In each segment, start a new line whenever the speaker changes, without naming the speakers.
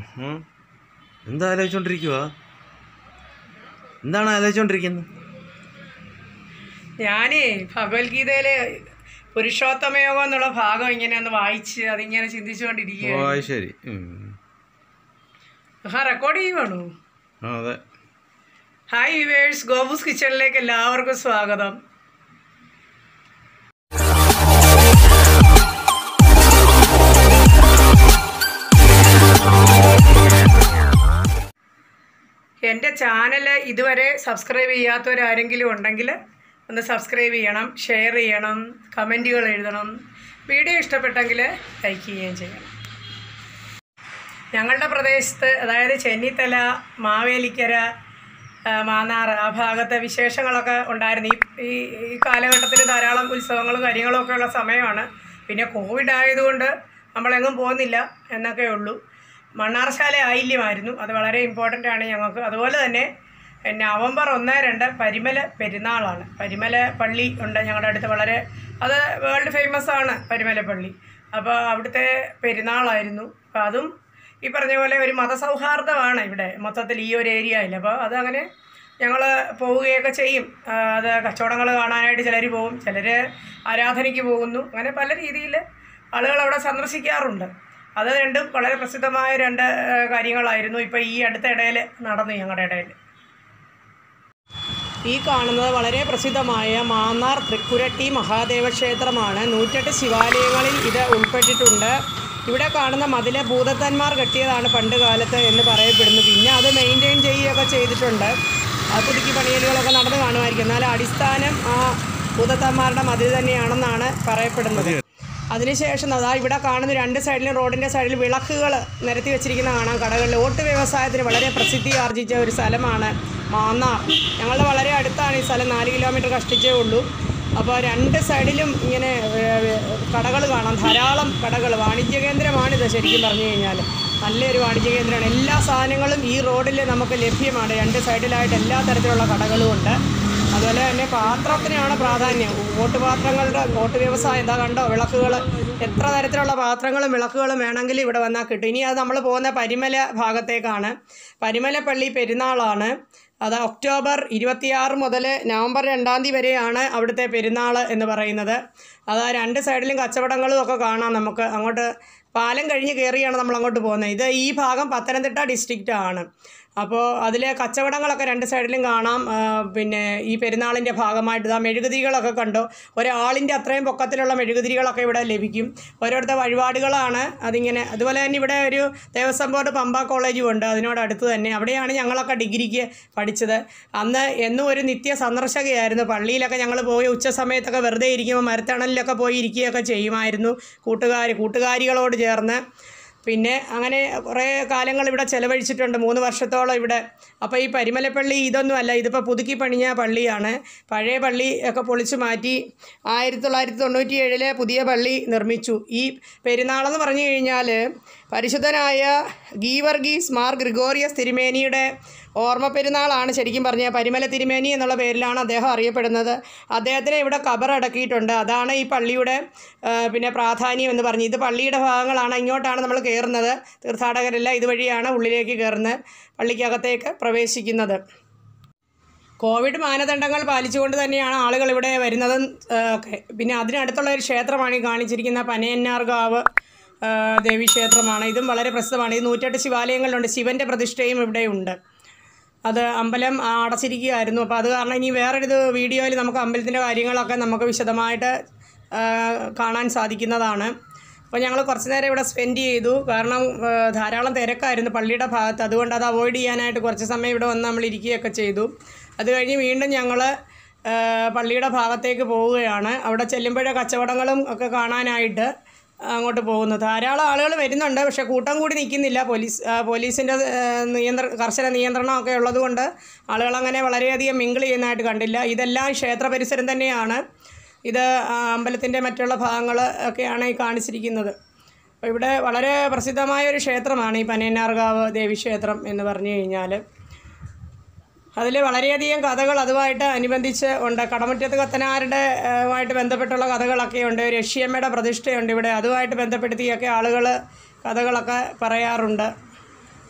ഉം. എന്താ ആലോചിച്ചോണ്ടിരിക്കുക എന്താണ് ആലോചിച്ചോണ്ടിരിക്കുന്നത്
ഞാനേ ഭഗവത്ഗീതയിലെ പുരുഷോത്തമയോഗം എന്നുള്ള ഭാഗം ഇങ്ങനെ ഒന്ന് വായിച്ച് അതിങ്ങനെ
ഓ
ചിന്തിച്ചുകൊണ്ടിരിക്കുക
അത് ശരി ഉം.
ആ റെക്കോർഡ് ചെയ്യുവാണോ
ആ അതെ
ഹായ് വിവേഴ്സ് ഗോബൂസ് കിച്ചണിലേക്ക് എല്ലാവർക്കും സ്വാഗതം എൻ്റെ ചാനൽ ഇതുവരെ സബ്സ്ക്രൈബ് ചെയ്യാത്തവരാരെങ്കിലും ഉണ്ടെങ്കിൽ ഒന്ന് സബ്സ്ക്രൈബ് ചെയ്യണം ഷെയർ ചെയ്യണം കമൻറ്റുകൾ എഴുതണം വീഡിയോ ഇഷ്ടപ്പെട്ടെങ്കിൽ ലൈക്ക് ചെയ്യുകയും ചെയ്യണം ഞങ്ങളുടെ പ്രദേശത്ത് അതായത് ചെന്നിത്തല മാവേലിക്കര ആ, മാന്നാർ ആ ഭാഗത്തെ വിശേഷങ്ങളൊക്കെ ഉണ്ടായിരുന്നു ഈ ഈ ഈ കാലഘട്ടത്തിൽ ധാരാളം ഉത്സവങ്ങളും കാര്യങ്ങളും ഒക്കെ ഉള്ള സമയമാണ് പിന്നെ കോവിഡ് ആയതുകൊണ്ട് നമ്മളെങ്ങും പോകുന്നില്ല എന്നൊക്കെ ഉള്ളൂ മണ്ണാർശാല ആയില്യമായിരുന്നു അത് വളരെ ഇമ്പോർട്ടൻ്റ് ആണ് ഞങ്ങൾക്ക് അതുപോലെ തന്നെ നവംബർ ഒന്ന് രണ്ട് പരിമല പെരുന്നാളാണ് പരിമല പള്ളി ഉണ്ട് ഞങ്ങളുടെ അടുത്ത് വളരെ അത് വേൾഡ് ഫേമസ് ആണ് പരിമല പള്ളി അപ്പോൾ അവിടുത്തെ പെരുന്നാളായിരുന്നു അപ്പോൾ അതും ഈ പറഞ്ഞ പോലെ ഒരു മതസൗഹാർദ്ദമാണ് ഇവിടെ മൊത്തത്തിൽ ഈ ഒരു ഏരിയയിൽ അപ്പോൾ അതങ്ങനെ ഞങ്ങൾ പോവുകയൊക്കെ ചെയ്യും ആ, അത് കച്ചവടങ്ങൾ കാണാനായിട്ട് ചിലർ പോകും ചിലർ ആരാധനയ്ക്ക് പോകുന്നു അങ്ങനെ പല രീതിയിൽ ആളുകൾ അവിടെ സന്ദർശിക്കാറുണ്ട് അത് രണ്ടും വളരെ പ്രസിദ്ധമായ രണ്ട് ആ, കാര്യങ്ങളായിരുന്നു ഇപ്പോൾ ഈ അടുത്ത ഇടയിൽ നടന്നു ഞങ്ങളുടെ ഇടയിൽ ഈ കാണുന്നത് വളരെ പ്രസിദ്ധമായ മാന്നാർ തൃക്കുരട്ടി മഹാദേവ ക്ഷേത്രമാണ് നൂറ്റെട്ട് ശിവാലയങ്ങളിൽ ഇത് ഉൾപ്പെട്ടിട്ടുണ്ട് ഇവിടെ കാണുന്ന മതില് ഭൂതത്തന്മാർ കെട്ടിയതാണ് പണ്ട് കാലത്ത് എന്ന് പറയപ്പെടുന്നു പിന്നെ അത് മെയിൻറ്റെയിൻ ചെയ്യുകയൊക്കെ ചെയ്തിട്ടുണ്ട് ആ പുതുക്കി പണിയലുകളൊക്കെ നടന്നു കാണുമായിരിക്കും എന്നാൽ അടിസ്ഥാനം ആ ഭൂതത്തന്മാരുടെ മതിൽ തന്നെയാണെന്നാണ് പറയപ്പെടുന്നത് അതിനുശേഷം അതാ ഇവിടെ കാണുന്ന രണ്ട് സൈഡിലും റോഡിൻ്റെ സൈഡിൽ വിളക്കുകൾ നിരത്തി വെച്ചിരിക്കുന്ന കാണാം കടകളിൽ ഓട്ട് വ്യവസായത്തിന് വളരെ പ്രസിദ്ധി ആർജിച്ച ഒരു സ്ഥലമാണ് മാന്നാർ ഞങ്ങളുടെ വളരെ അടുത്താണ് ഈ സ്ഥലം നാല് കിലോമീറ്റർ കഷ്ടിച്ചേ ഉള്ളൂ അപ്പോൾ രണ്ട് സൈഡിലും ഇങ്ങനെ കടകൾ കാണാം ധാരാളം കടകൾ വാണിജ്യ കേന്ദ്രമാണിത് ശരിക്കും പറഞ്ഞു കഴിഞ്ഞാൽ നല്ലൊരു വാണിജ്യ കേന്ദ്രമാണ് എല്ലാ സാധനങ്ങളും ഈ റോഡിൽ നമുക്ക് ലഭ്യമാണ് രണ്ട് സൈഡിലായിട്ട് എല്ലാ തരത്തിലുള്ള കടകളും ഉണ്ട് അതുപോലെ തന്നെ പാത്രത്തിനാണ് പ്രാധാന്യം ഓട്ട് പാത്രങ്ങളുടെ ഓട്ട് വ്യവസായം എന്താ കണ്ടോ വിളക്കുകൾ എത്ര തരത്തിലുള്ള പാത്രങ്ങളും വിളക്കുകളും വേണമെങ്കിൽ ഇവിടെ വന്നാൽ കിട്ടും ഇനി അത് നമ്മൾ പോകുന്ന പരിമല ഭാഗത്തേക്കാണ് പരിമല പള്ളി പെരുന്നാളാണ് അത് ഒക്ടോബർ ഇരുപത്തിയാറ് മുതൽ നവംബർ രണ്ടാം തീയതി വരെയാണ് അവിടുത്തെ പെരുന്നാൾ എന്ന് പറയുന്നത് അത് ആ രണ്ട് സൈഡിലും കച്ചവടങ്ങളും ഒക്കെ കാണാം നമുക്ക് അങ്ങോട്ട് പാലം കഴിഞ്ഞ് കയറിയാണ് നമ്മൾ അങ്ങോട്ട് പോകുന്നത് ഇത് ഈ ഭാഗം പത്തനംതിട്ട ഡിസ്ട്രിക്റ്റ് ആണ് അപ്പോൾ അതിലെ കച്ചവടങ്ങളൊക്കെ രണ്ട് സൈഡിലും കാണാം ആ, പിന്നെ ഈ പെരുന്നാളിൻ്റെ ഭാഗമായിട്ട് ഇതാ മെഴുകുതിരികളൊക്കെ കണ്ടോ ഒരാളിൻ്റെ അത്രയും പൊക്കത്തിലുള്ള മെഴുകുതിരികളൊക്കെ ഇവിടെ ലഭിക്കും ഓരോരുത്തർ വഴിപാടുകളാണ് അതിങ്ങനെ അതുപോലെ തന്നെ ഇവിടെ ഒരു ദേവസ്വം ബോർഡ് പമ്പ കോളേജും ഉണ്ട് അതിനോട് അടുത്ത് തന്നെ അവിടെയാണ് ഞങ്ങളൊക്കെ ഡിഗ്രിക്ക് പഠിച്ചത് അന്ന് എന്നും ഒരു നിത്യ സന്ദർശകയായിരുന്നു പള്ളിയിലൊക്കെ ഞങ്ങൾ പോയി ഉച്ച സമയത്തൊക്കെ വെറുതെ ഇരിക്കുമ്പോൾ മരത്തണലിലൊക്കെ പോയി ഇരിക്കുകയൊക്കെ ചെയ്യുമായിരുന്നു കൂട്ടുകാർ കൂട്ടുകാരികളോട് ചേർന്ന് പിന്നെ അങ്ങനെ കുറേ കാലങ്ങൾ ഇവിടെ ചെലവഴിച്ചിട്ടുണ്ട് മൂന്ന് വർഷത്തോളം ഇവിടെ അപ്പോൾ ഈ പരിമലപ്പള്ളി ഇതൊന്നുമല്ല ഇതിപ്പോൾ പുതുക്കി പണിഞ്ഞ പള്ളിയാണ് പഴയ പള്ളി ഒക്കെ പൊളിച്ചു മാറ്റി ആയിരത്തി തൊള്ളായിരത്തി തൊണ്ണൂറ്റി ഏഴിലെ പുതിയ പള്ളി നിർമ്മിച്ചു ഈ പെരുന്നാളെന്ന് പറഞ്ഞു കഴിഞ്ഞാൽ പരിശുദ്ധനായ ഗീവർഗീസ് മാർ ഗ്രിഗോറിയസ് തിരുമേനിയുടെ ഓർമ്മ പെരുന്നാളാണ് ശരിക്കും പറഞ്ഞാൽ പരിമല തിരുമേനി എന്നുള്ള പേരിലാണ് അദ്ദേഹം അറിയപ്പെടുന്നത് അദ്ദേഹത്തിനെ ഇവിടെ കബർ അടക്കിയിട്ടുണ്ട് അതാണ് ഈ പള്ളിയുടെ ആ, പിന്നെ പ്രാധാന്യം എന്ന് പറഞ്ഞ് ഇത് പള്ളിയുടെ ഭാഗങ്ങളാണ് ഇങ്ങോട്ടാണ് നമ്മൾ കയറുന്നത് തീർത്ഥാടകരെല്ലാം ഇതുവഴിയാണ് ഉള്ളിലേക്ക് കയറുന്നത് പള്ളിക്കകത്തേക്ക് പ്രവേശിക്കുന്നത് കോവിഡ് മാനദണ്ഡങ്ങൾ പാലിച്ചുകൊണ്ട് തന്നെയാണ് ആളുകൾ ഇവിടെ വരുന്നതും ആ, ഒക്കെ പിന്നെ അതിനടുത്തുള്ള ഒരു ക്ഷേത്രമാണ് ഈ കാണിച്ചിരിക്കുന്ന പനയന്നാർകാവ് ആ, ദേവീക്ഷേത്രമാണ് ഇതും വളരെ പ്രസിദ്ധമാണ് ഇത് നൂറ്റെട്ട് ശിവാലയങ്ങളുണ്ട് ശിവൻ്റെ പ്രതിഷ്ഠയും ഇവിടെയുണ്ട് അത് അമ്പലം ആ, അടച്ചിരിക്കുകയായിരുന്നു അപ്പോൾ അത് കാരണം ഇനി വേറൊരു വീഡിയോയിൽ നമുക്ക് അമ്പലത്തിൻ്റെ കാര്യങ്ങളൊക്കെ നമുക്ക് വിശദമായിട്ട് ആ, കാണാൻ സാധിക്കുന്നതാണ് അപ്പോൾ ഞങ്ങൾ കുറച്ച് നേരം ഇവിടെ സ്പെൻഡ് ചെയ്തു കാരണം ആ, ധാരാളം തിരക്കായിരുന്നു പള്ളിയുടെ ഭാഗത്ത് അതുകൊണ്ട് അത് അവോയ്ഡ് ചെയ്യാനായിട്ട് കുറച്ച് സമയം ഇവിടെ വന്ന് നമ്മൾ ഇരിക്കുകയൊക്കെ ചെയ്തു അത് കഴിഞ്ഞ് വീണ്ടും ഞങ്ങൾ പള്ളിയുടെ ഭാഗത്തേക്ക് പോവുകയാണ് അവിടെ ചെല്ലുമ്പോഴേ കച്ചവടങ്ങളും ഒക്കെ കാണാനായിട്ട് അങ്ങോട്ട് പോകുന്നു ധാരാളം ആളുകൾ വരുന്നുണ്ട് പക്ഷേ കൂട്ടം കൂടി നിൽക്കുന്നില്ല പോലീസ് ആ, പോലീസിൻ്റെ ആ, നിയന്ത്ര കർശന നിയന്ത്രണമൊക്കെ ഉള്ളതുകൊണ്ട് ആളുകൾ അങ്ങനെ വളരെയധികം മിങ്കിൾ ചെയ്യുന്നതായിട്ട് കണ്ടില്ല ഇതെല്ലാം ക്ഷേത്ര പരിസരം തന്നെയാണ് ഇത് ആ, അമ്പലത്തിൻ്റെ മറ്റുള്ള ഭാഗങ്ങൾ ഒക്കെയാണ് ഈ കാണിച്ചിരിക്കുന്നത് അപ്പോൾ ഇവിടെ വളരെ പ്രസിദ്ധമായ ഒരു ക്ഷേത്രമാണ് ഈ പനയന്നാർകാവ് ദേവീക്ഷേത്രം എന്ന് പറഞ്ഞു കഴിഞ്ഞാൽ അതിൽ വളരെയധികം കഥകൾ അതുമായിട്ട് അനുബന്ധിച്ച് ഉണ്ട് കടമുറ്റത്ത് കത്തനാരുടെ ആ, മായിട്ട് ബന്ധപ്പെട്ടുള്ള കഥകളൊക്കെ ഉണ്ട് രഷ്യമ്മയുടെ പ്രതിഷ്ഠയുണ്ട് ഇവിടെ അതുമായിട്ട് ബന്ധപ്പെടുത്തിയൊക്കെ ആളുകൾ കഥകളൊക്കെ പറയാറുണ്ട്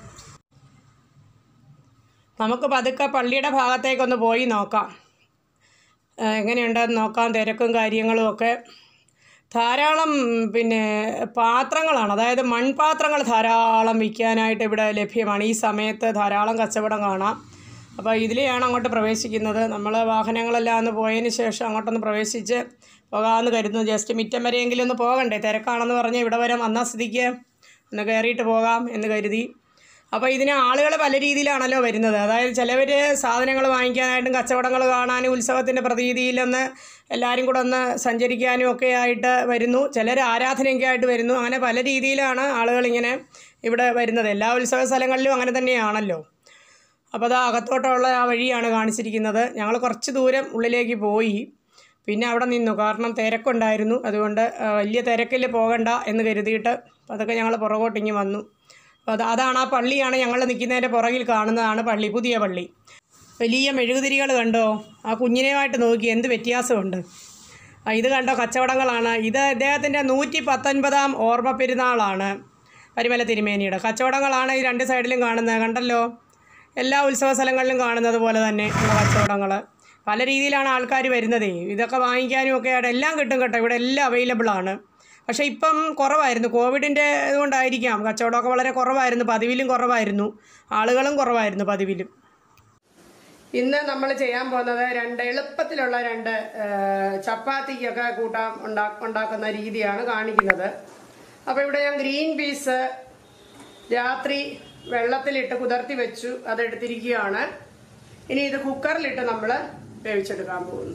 നമുക്ക് പതുക്കെ പള്ളിയുടെ ഭാഗത്തേക്കൊന്ന് പോയി നോക്കാം ആ, എങ്ങനെയുണ്ടെന്ന് നോക്കാം തിരക്കും കാര്യങ്ങളും ഒക്കെ ധാരാളം പിന്നെ പാത്രങ്ങളാണ് അതായത് മൺപാത്രങ്ങൾ ധാരാളം വിൽക്കാനായിട്ട് ഇവിടെ ലഭ്യമാണ് ഈ സമയത്ത് ധാരാളം കച്ചവടം കാണാം അപ്പോൾ ഇതിലെയാണ് അങ്ങോട്ട് പ്രവേശിക്കുന്നത് നമ്മൾ വാഹനങ്ങളെല്ലാം ഒന്ന് പോയതിന് ശേഷം അങ്ങോട്ടൊന്ന് പ്രവേശിച്ച് പോകാമെന്ന് കരുതുന്നു ജസ്റ്റ് മിറ്റം വരെയെങ്കിലും ഒന്ന് പോകണ്ടേ തിരക്കാണെന്ന് പറഞ്ഞ് ഇവിടെ വരെ വന്ന സ്ഥിതിക്ക് ഒന്ന് കയറിയിട്ട് പോകാം എന്ന് കരുതി അപ്പോൾ ഇതിന് ആളുകൾ പല രീതിയിലാണല്ലോ വരുന്നത് അതായത് ചിലവർ സാധനങ്ങൾ വാങ്ങിക്കാനായിട്ടും കച്ചവടങ്ങൾ കാണാനും ഉത്സവത്തിൻ്റെ പ്രതീതിയിലൊന്ന് എല്ലാവരും കൂടെ ഒന്ന് സഞ്ചരിക്കാനും ഒക്കെ ആയിട്ട് വരുന്നു ചിലർ ആരാധനയൊക്കെ ആയിട്ട് വരുന്നു അങ്ങനെ പല രീതിയിലാണ് ആളുകളിങ്ങനെ ഇവിടെ വരുന്നത് എല്ലാ ഉത്സവ സ്ഥലങ്ങളിലും അങ്ങനെ തന്നെയാണല്ലോ അപ്പോൾ അത് അകത്തോട്ടുള്ള ആ വഴിയാണ് കാണിച്ചിരിക്കുന്നത് ഞങ്ങൾ കുറച്ച് ദൂരം ഉള്ളിലേക്ക് പോയി പിന്നെ അവിടെ നിന്നു കാരണം തിരക്കുണ്ടായിരുന്നു അതുകൊണ്ട് ആ, വലിയ തിരക്കിൽ പോകണ്ട എന്ന് കരുതിയിട്ട് അതൊക്കെ ഞങ്ങൾ പുറകോട്ടിങ്ങി വന്നു അപ്പോൾ അത് അതാണ് ആ പള്ളിയാണ് ഞങ്ങൾ നിൽക്കുന്നതിൻ്റെ പുറകിൽ കാണുന്നതാണ് പള്ളി പുതിയ പള്ളി വലിയ മെഴുകുതിരികൾ കണ്ടോ ആ കുഞ്ഞിനെയുമായിട്ട് നോക്കി എന്ത് വ്യത്യാസമുണ്ട് ആ, ഇത് കണ്ടോ കച്ചവടങ്ങളാണ് ഇത് അദ്ദേഹത്തിൻ്റെ നൂറ്റി പത്തൊൻപതാം ഓർമ്മ പെരുന്നാളാണ് പരിമല തിരുമേനിയുടെ കച്ചവടങ്ങളാണ് ഈ രണ്ട് സൈഡിലും കാണുന്നത് കണ്ടല്ലോ എല്ലാ ഉത്സവ സ്ഥലങ്ങളിലും കാണുന്നത് പോലെ തന്നെ ഉള്ള കച്ചവടങ്ങൾ പല രീതിയിലാണ് ആൾക്കാർ വരുന്നതേ ഇതൊക്കെ വാങ്ങിക്കാനും ഒക്കെ ആയിട്ട് എല്ലാം കിട്ടും കേട്ടോ ഇവിടെ എല്ലാം അവൈലബിൾ ആണ് പക്ഷേ ഇപ്പം കുറവായിരുന്നു കോവിഡിൻ്റെ ഇതുകൊണ്ടായിരിക്കാം കച്ചവടമൊക്കെ വളരെ കുറവായിരുന്നു പതിവിലും കുറവായിരുന്നു ആളുകളും കുറവായിരുന്നു പതിവിലും ഇന്ന് നമ്മൾ ചെയ്യാൻ പോകുന്നത് രണ്ട് എളുപ്പത്തിലുള്ള രണ്ട് ആ, ചപ്പാത്തിക്കൊക്കെ കൂട്ടാൻ ഉണ്ടാ ഉണ്ടാക്കുന്ന രീതിയാണ് കാണിക്കുന്നത് അപ്പോൾ ഇവിടെ ഞാൻ ഗ്രീൻ പീസ് രാത്രി വെള്ളത്തിലിട്ട് കുതിർത്തി വെച്ചു അതെടുത്തിരിക്കുകയാണ് ഇനി ഇത് കുക്കറിലിട്ട് നമ്മൾ വേവിച്ചെടുക്കാൻ പോകുന്നു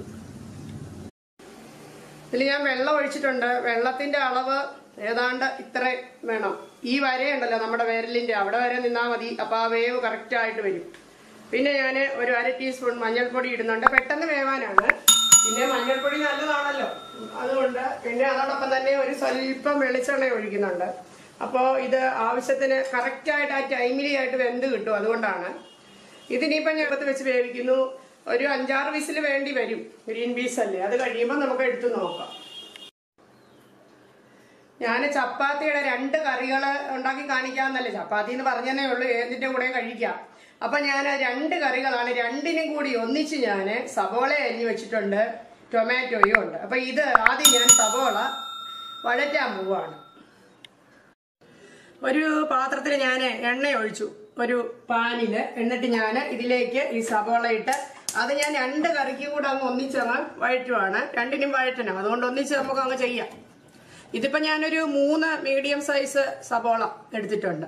ഇതിൽ ഞാൻ വെള്ളം ഒഴിച്ചിട്ടുണ്ട് വെള്ളത്തിന്റെ അളവ് ഏതാണ്ട് ഇത്ര വേണം ഈ വരയുണ്ടല്ലോ നമ്മുടെ വിരലിന്റെ അവിടെ വരെ നിന്നാൽ മതി അപ്പോൾ ആ വേവ് കറക്റ്റ് ആയിട്ട് വരും പിന്നെ ഞാൻ ഒരു അര ടീസ്പൂൺ മഞ്ഞൾപ്പൊടി ഇടുന്നുണ്ട് പെട്ടെന്ന് വേവാനാണ് പിന്നെ മഞ്ഞൾപ്പൊടി നല്ലതാണല്ലോ അതുകൊണ്ട് പിന്നെ അതോടൊപ്പം തന്നെ ഒരു സ്വല്പം വെളിച്ചെണ്ണ ഒഴിക്കുന്നുണ്ട് അപ്പോൾ ഇത് ആവശ്യത്തിന് കറക്റ്റായിട്ട് ആ ടൈമിലി ആയിട്ട് വെന്ത് കിട്ടും അതുകൊണ്ടാണ് ഇതിനിപ്പം ഞെടുത്ത് വെച്ച് വേവിക്കുന്നു ഒരു അഞ്ചാറ് വിസിൽ വേണ്ടി വരും ഗ്രീൻ പീസ് അല്ലേ അത് കഴിയുമ്പോൾ നമുക്ക് എടുത്തു നോക്കാം ഞാൻ ചപ്പാത്തിയുടെ രണ്ട് കറികൾ ഉണ്ടാക്കി കാണിക്കാമെന്നല്ലേ ചപ്പാത്തി എന്ന് പറഞ്ഞതേ ഉള്ളൂ ഏതിൻ്റെ കൂടെയും കഴിക്കാം അപ്പം ഞാൻ രണ്ട് കറികളാണ് രണ്ടിനും കൂടി ഒന്നിച്ച് ഞാൻ സവോള അരിഞ്ഞു വെച്ചിട്ടുണ്ട് ടൊമാറ്റോയും ഉണ്ട് അപ്പം ഇത് ആദ്യം ഞാൻ സവോള വഴറ്റാൻ പോവുകയാണ് ഒരു പാത്രത്തിൽ ഞാൻ എണ്ണ ഒഴിച്ചു ഒരു പാനില് എന്നിട്ട് ഞാൻ ഇതിലേക്ക് ഈ സവോള ഇട്ട് അത് ഞാൻ രണ്ട് കറിക്കും കൂടെ അങ്ങ് ഒന്നിച്ചങ്ങ് വഴറ്റുവാണ് രണ്ടിനും വഴറ്റണം അതുകൊണ്ട് ഒന്നിച്ച് നമുക്ക് അങ്ങ് ചെയ്യാം ഇതിപ്പോ ഞാനൊരു മൂന്ന് മീഡിയം സൈസ് സവോള എടുത്തിട്ടുണ്ട്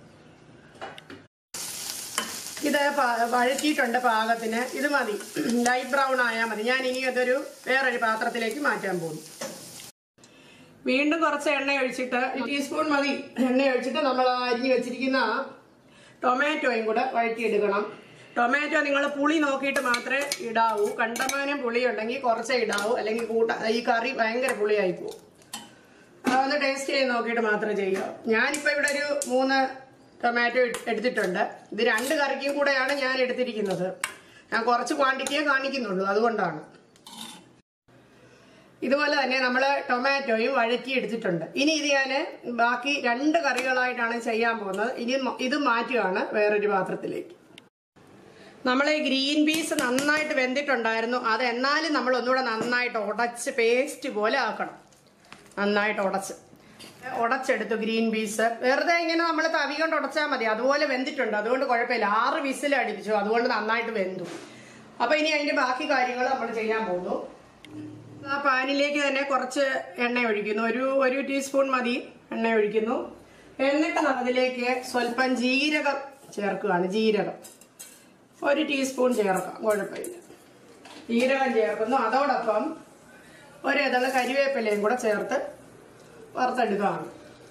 ഇത് പ- വഴറ്റിയിട്ടുണ്ട് പാകത്തിന് ഇത് മതി ലൈറ്റ് ബ്രൗൺ ആയാൽ മതി ഞാൻ ഇനി അതൊരു വേറൊരു പാത്രത്തിലേക്ക് മാറ്റാൻ പോകുന്നു വീണ്ടും കുറച്ച് എണ്ണ ഒഴിച്ചിട്ട് ഒരു ടീസ്പൂൺ മതി എണ്ണ ഒഴിച്ചിട്ട് നമ്മൾ ആ അരിഞ്ഞു വെച്ചിരിക്കുന്ന ആ ടൊമാറ്റോയും കൂടെ വഴറ്റിയെടുക്കണം ടൊമാറ്റോ നിങ്ങൾ പുളി നോക്കിയിട്ട് മാത്രമേ ഇടാവൂ കണ്ടമാനം പുളി ഉണ്ടെങ്കിൽ കുറച്ചേ ഇടാവൂ അല്ലെങ്കിൽ കൂട്ട ഈ കറി ഭയങ്കര പുളിയായി പോകും അതൊന്ന് ടേസ്റ്റ് ചെയ്ത് നോക്കിയിട്ട് മാത്രമേ ചെയ്യുക ഞാനിപ്പോൾ ഇവിടെ ഒരു മൂന്ന് ടൊമാറ്റോ ഇട്ട് എടുത്തിട്ടുണ്ട് ഇത് രണ്ട് കറിക്കും കൂടെയാണ് ഞാൻ എടുത്തിരിക്കുന്നത് ഞാൻ കുറച്ച് ക്വാണ്ടിറ്റിയെ കാണിക്കുന്നുള്ളൂ അതുകൊണ്ടാണ് ഇതുപോലെ തന്നെ നമ്മൾ ടൊമാറ്റോയും വഴറ്റി എടുത്തിട്ടുണ്ട് ഇനി ഇത് ഞാൻ ബാക്കി രണ്ട് കറികളായിട്ടാണ് ചെയ്യാൻ പോകുന്നത് ഇനി മ- ഇത് മാറ്റുകയാണ് വേറൊരു പാത്രത്തിലേക്ക് നമ്മൾ ഈ ഗ്രീൻ പീസ് നന്നായിട്ട് വെന്തിട്ടുണ്ടായിരുന്നു അത് എന്നാലും നമ്മൾ ഒന്നുകൂടെ നന്നായിട്ട് ഉടച്ച് പേസ്റ്റ് പോലെ ആക്കണം നന്നായിട്ട് ഉടച്ച് ഉടച്ചെടുത്തു ഗ്രീൻ പീസ് വെറുതെ ഇങ്ങനെ നമ്മൾ തവി കൊണ്ട് ഉടച്ചാൽ മതി അതുപോലെ വെന്തിട്ടുണ്ട് അതുകൊണ്ട് കുഴപ്പമില്ല ആറ് വിസിൽ അടിപ്പിച്ചു അതുകൊണ്ട് നന്നായിട്ട് വെന്തു അപ്പൊ ഇനി അതിന്റെ ബാക്കി കാര്യങ്ങൾ നമ്മൾ ചെയ്യാൻ പോകുന്നു ആ പാനിലേക്ക് തന്നെ കുറച്ച് എണ്ണ ഒഴിക്കുന്നു ഒരു ഒരു ടീസ്പൂൺ മതി എണ്ണ ഒഴിക്കുന്നു എന്നിട്ട് നമ്മൾ അതിലേക്ക് സ്വല്പം ജീരകം ചേർക്കുകയാണ് ജീരകം ഒരു ടീസ്പൂൺ ചേർക്കാം കുഴപ്പമില്ല ജീരകം ചേർക്കുന്നു അതോടൊപ്പം ഒരു ഇതള കരിവേപ്പിലയും കൂടെ ചേർത്ത് വറുത്തെടുക്കുകയാണ്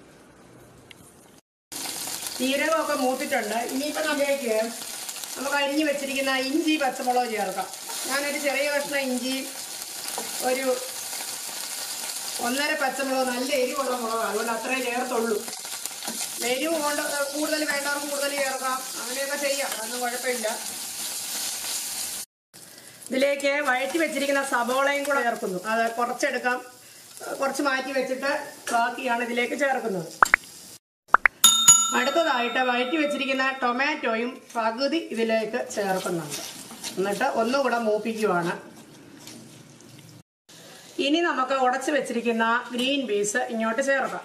ജീരകമൊക്കെ മൂത്തിട്ടുണ്ട് ഇനിയിപ്പോൾ നമ്മൾക്ക് നമുക്ക് അരിഞ്ഞു വെച്ചിരിക്കുന്ന ഇഞ്ചി പച്ചമുളക് ചേർക്കാം ഞാനൊരു ചെറിയ കഷ്ണം ഇഞ്ചി ഒരു ഒന്നര പച്ചമുളക് നല്ല എരിവുള്ള മുളകാണ് അതുകൊണ്ട് അത്രേ ചേർത്തുള്ളൂ എരിവ് കൊണ്ട് കൂടുതൽ വേണ്ടവർക്ക് കൂടുതൽ ചേർക്കാം അങ്ങനെയൊക്കെ ചെയ്യാം അതൊന്നും കുഴപ്പമില്ല ഇതിലേക്ക് വഴറ്റി വെച്ചിരിക്കുന്ന സബോളയും കൂടെ ചേർക്കുന്നു അത് കുറച്ചെടുക്കാം കുറച്ച് മാറ്റി വെച്ചിട്ട് ബാക്കിയാണ് ഇതിലേക്ക് ചേർക്കുന്നത് അടുത്തതായിട്ട് വഴറ്റി വെച്ചിരിക്കുന്ന ടൊമാറ്റോയും പകുതി ഇതിലേക്ക് ചേർക്കുന്നുണ്ട് എന്നിട്ട് ഒന്നുകൂടെ മൂപ്പിക്കുവാണ് ഇനി നമുക്ക് ഉടച്ച് വെച്ചിരിക്കുന്ന ഗ്രീൻ പീസ് ഇങ്ങോട്ട് ചേർക്കാം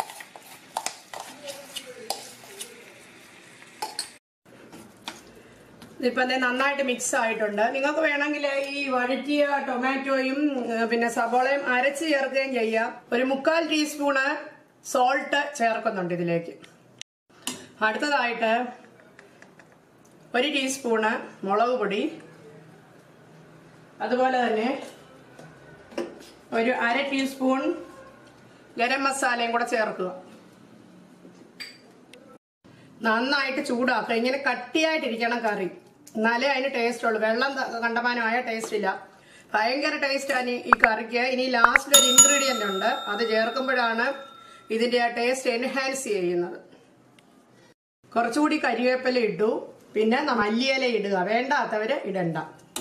ഇപ്പം ദേ നന്നായിട്ട് മിക്സ് ആയിട്ടുണ്ട് നിങ്ങൾക്ക് വേണമെങ്കിൽ ഈ വഴറ്റിയ ടൊമാറ്റോയും ഏഹ്, പിന്നെ സബോളയും അരച്ച് ചേർക്കുകയും ചെയ്യാം ഒരു മുക്കാൽ ടീസ്പൂണ് സോൾട്ട് ചേർക്കുന്നുണ്ട് ഇതിലേക്ക് അടുത്തതായിട്ട് ഒരു ടീസ്പൂണ് മുളക് പൊടി അതുപോലെ തന്നെ ഒരു അര ടീസ്പൂൺ ഗരം മസാലയും കൂടെ ചേർക്കുക നന്നായിട്ട് ചൂടാക്കുക ഇങ്ങനെ കട്ടിയായിട്ടിരിക്കണം കറി എന്നാലേ അതിന് ടേസ്റ്റ് ഉള്ളൂ വെള്ളം ത- കണ്ടമാനമായ ടേസ്റ്റ് ഇല്ല ഭയങ്കര ടേസ്റ്റാണ് ഈ കറിക്ക് ഇനി ലാസ്റ്റിൽ ഒരു ഇൻഗ്രീഡിയന്റ് ഉണ്ട് അത് ചേർക്കുമ്പോഴാണ് ഇതിന്റെ ആ ടേസ്റ്റ് എൻഹാൻസ് ചെയ്യുന്നത് കുറച്ചുകൂടി കരിവേപ്പില ഇട്ടു പിന്നെ ന- മല്ലിയില ഇടുക വേണ്ടാത്തവര് ഇടണ്ട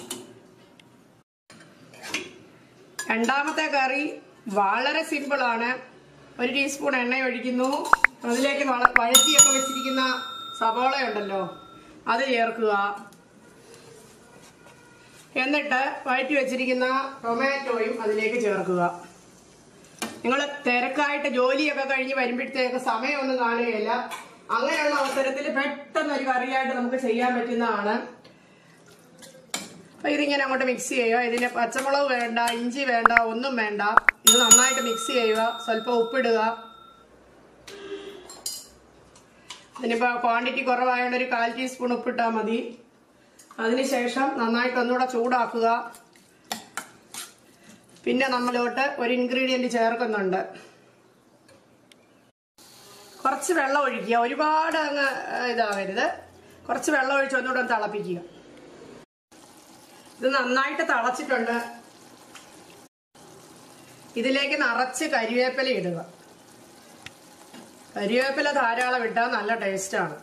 രണ്ടാമത്തെ കറി വളരെ സിമ്പിൾ ആണ് ഒരു ടീസ്പൂൺ എണ്ണ ഒഴിക്കുന്നു അതിലേക്ക് വള- വഴറ്റിയൊക്കെ വെച്ചിരിക്കുന്ന സവോള ഉണ്ടല്ലോ അത് ചേർക്കുക എന്നിട്ട് വഴറ്റി വെച്ചിരിക്കുന്ന ടൊമാറ്റോയും അതിലേക്ക് ചേർക്കുക നിങ്ങൾ തിരക്കായിട്ട് ജോലിയൊക്കെ കഴിഞ്ഞ് വരുമ്പോഴത്തേക്ക് സമയമൊന്നും കാണുകയില്ല അങ്ങനെയുള്ള അവസരത്തിൽ പെട്ടെന്ന് ഒരു കറിയായിട്ട് നമുക്ക് ചെയ്യാൻ പറ്റുന്നതാണ് അപ്പൊ ഇതിങ്ങനെ അങ്ങോട്ട് മിക്സ് ചെയ്യുക ഇതിന് പച്ചമുളക് വേണ്ട ഇഞ്ചി വേണ്ട ഒന്നും വേണ്ട ഇത് നന്നായിട്ട് മിക്സ് ചെയ്യുക സ്വല്പം ഉപ്പിടുക ഇതിനിപ്പോ ക്വാണ്ടിറ്റി കുറവായതുകൊണ്ട് ഒരു കാൽ ടീസ്പൂൺ ഉപ്പിട്ടാൽ മതി അതിനുശേഷം നന്നായിട്ട് ഒന്നുകൂടെ ചൂടാക്കുക പിന്നെ നമ്മളിലോട്ട് ഒരു ഇൻഗ്രീഡിയന്റ് ചേർക്കുന്നുണ്ട് കുറച്ച് വെള്ളം ഒഴിക്കുക ഒരുപാട് അങ്ങ് ഏഹ്, ഇതാവരുത് കുറച്ച് വെള്ളം ഒഴിച്ച് ഒന്നുകൂടെ ഒന്ന് തിളപ്പിക്കുക ഇത് നന്നായിട്ട് തിളച്ചിട്ടുണ്ട് ഇതിലേക്ക് നിറച്ച് കരിവേപ്പില ഇടുക കരിവേപ്പില ധാരാളം ഇട്ടാൽ നല്ല ടേസ്റ്റാണ്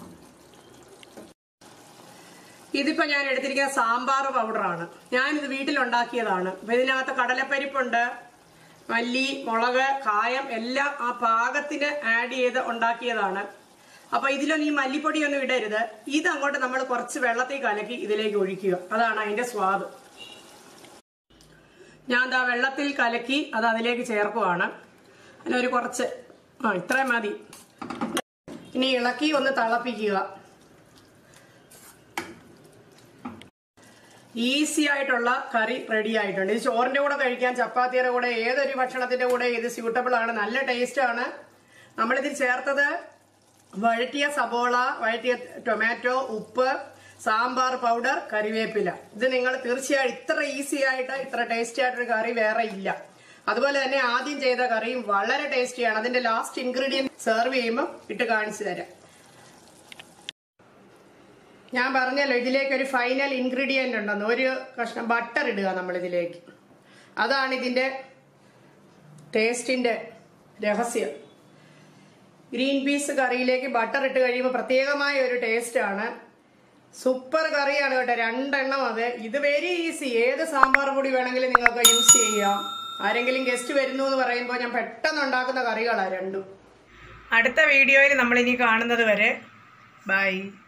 ഇതിപ്പോ ഞാൻ എടുത്തിരിക്കുന്ന സാമ്പാർ പൗഡറാണ് ഞാനിത് വീട്ടിലുണ്ടാക്കിയതാണ് അപ്പൊ ഇതിനകത്ത് കടലപ്പരിപ്പുണ്ട് മല്ലി മുളക് കായം എല്ലാം ആ പാകത്തിന് ആഡ് ചെയ്ത് ഉണ്ടാക്കിയതാണ് അപ്പൊ ഇതിലൊന്നും ഈ മല്ലിപ്പൊടിയൊന്നും ഇടരുത് ഇത് അങ്ങോട്ട് നമ്മൾ കുറച്ച് വെള്ളത്തിൽ കലക്കി ഇതിലേക്ക് ഒഴിക്കുക അതാണ് അതിന്റെ സ്വാദ് ഞാൻ ദാ വെള്ളത്തിൽ കലക്കി അത് അതിലേക്ക് ചേർക്കുവാണ് അതിനൊരു കുറച്ച് ആ ഇത്രയും മതി ഇനി ഇളക്കി ഒന്ന് തിളപ്പിക്കുക ഈസി ആയിട്ടുള്ള കറി റെഡി ആയിട്ടുണ്ട് ഇത് ചോറിന്റെ കൂടെ കഴിക്കാൻ ചപ്പാത്തിയുടെ കൂടെ ഏതൊരു ഭക്ഷണത്തിന്റെ കൂടെ ഇത് സ്യൂട്ടബിൾ ആണ് നല്ല ടേസ്റ്റ് ആണ് നമ്മളിതിൽ ചേർത്തത് വഴറ്റിയ സബോള വഴറ്റിയ ടൊമാറ്റോ ഉപ്പ് സാമ്പാർ പൗഡർ കറിവേപ്പില ഇത് നിങ്ങൾ തീർച്ചയായും ഇത്ര ഈസി ആയിട്ട് ഇത്ര ടേസ്റ്റി ആയിട്ടൊരു കറി വേറെ ഇല്ല അതുപോലെ തന്നെ ആദ്യം ചെയ്ത കറിയും വളരെ ടേസ്റ്റിയാണ് അതിന്റെ ലാസ്റ്റ് ഇൻഗ്രീഡിയൻറ്റ് സെർവ് ചെയ്യുമ്പോൾ ഇട്ട് കാണിച്ചു തരാം ഞാൻ പറഞ്ഞല്ലോ ഇതിലേക്ക് ഒരു ഫൈനൽ ഇൻഗ്രീഡിയന്റ് ഉണ്ടെന്ന് ഒരു കഷ്ണം ബട്ടർ ഇടുക നമ്മൾ ഇതിലേക്ക് അതാണ് ഇതിന്റെ ടേസ്റ്റിന്റെ രഹസ്യം ഗ്രീൻ പീസ് കറിയിലേക്ക് ബട്ടർ ഇട്ട് കഴിയുമ്പോൾ പ്രത്യേകമായ ഒരു ടേസ്റ്റ് ആണ് സൂപ്പർ കറിയാണ് കേട്ടോ രണ്ടെണ്ണം അത് ഇത് വെരി ഈസി ഏത് സാമ്പാർ പൊടി വേണമെങ്കിലും നിങ്ങൾക്ക് യൂസ് ചെയ്യാം ആരെങ്കിലും ഗസ്റ്റ് വരുന്നു എന്ന് പറയുമ്പോൾ ഞാൻ പെട്ടെന്ന് ഉണ്ടാക്കുന്ന കറികളാണ് രണ്ടും അടുത്ത വീഡിയോയിൽ നമ്മൾ ഇനി കാണുന്നത് വരെ ബൈ